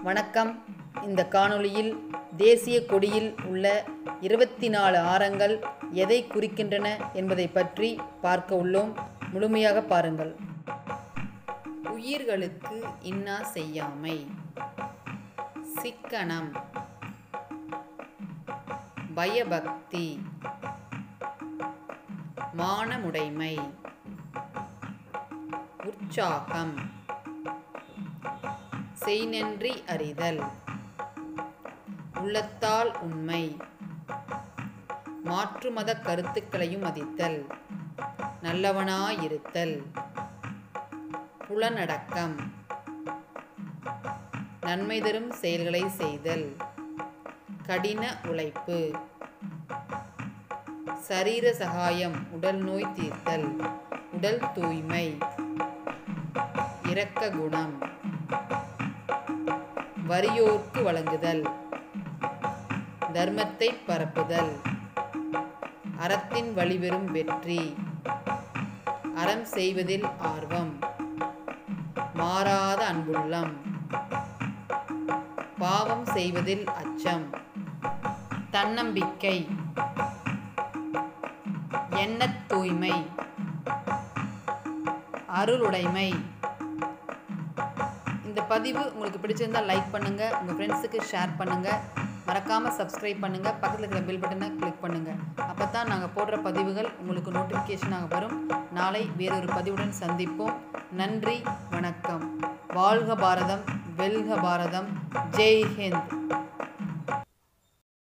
வணக்கம் இந்த காணொளியில் தேசிய கொடியில் உள்ள இருபத்தி நாலு ஆரங்கள் எதை குறிக்கின்றன என்பதை பற்றி பார்க்க உள்ளோம் முழுமையாக பாருங்கள் உயிர்களுக்கு இன்னா செய்யாமை சிக்கனம் பயபக்தி மானமுடைமை உற்சாகம் செய்நன்றி அறிதல் உள்ளத்தால் உண்மை மாற்று மத கருத்துக்களையும் மதித்தல் நல்லவனாயிருத்தல் புலனடக்கம் நன்மை தரும் செயல்களை செய்தல் கடின உழைப்பு சரீர சகாயம் உடல் நோய் தீர்த்தல் உடல் தூய்மை இரக்க குணம் வறியோர்க்கு வழங்குதல் தர்மத்தை பரப்புதல் அறத்தின் வழிபெறும் வெற்றி அறம் செய்வதில் ஆர்வம் மாறாத அன்புள்ளம் பாவம் செய்வதில் அச்சம் தன்னம்பிக்கை எண்ணத் தூய்மை அருளுடைமை இந்த பதிவு உங்களுக்கு பிடிச்சிருந்தா லைக் பண்ணுங்க உங்க ஃப்ரெண்ட்ஸுக்கு ஷேர் பண்ணுங்க மறக்காம சப்ஸ்கிரைப் பண்ணுங்க பக்கத்தில் இருக்கிற பெல் பட்டனை கிளிக் பண்ணுங்க அப்போ தான் நாங்கள் போடுற பதிவுகள் உங்களுக்கு நோட்டிஃபிகேஷனாக வரும் நாளை வேறொரு பதிவுடன் சந்திப்போம் நன்றி வணக்கம் வாழ்க பாரதம் வெல்க பாரதம் ஜெய் ஹிந்த்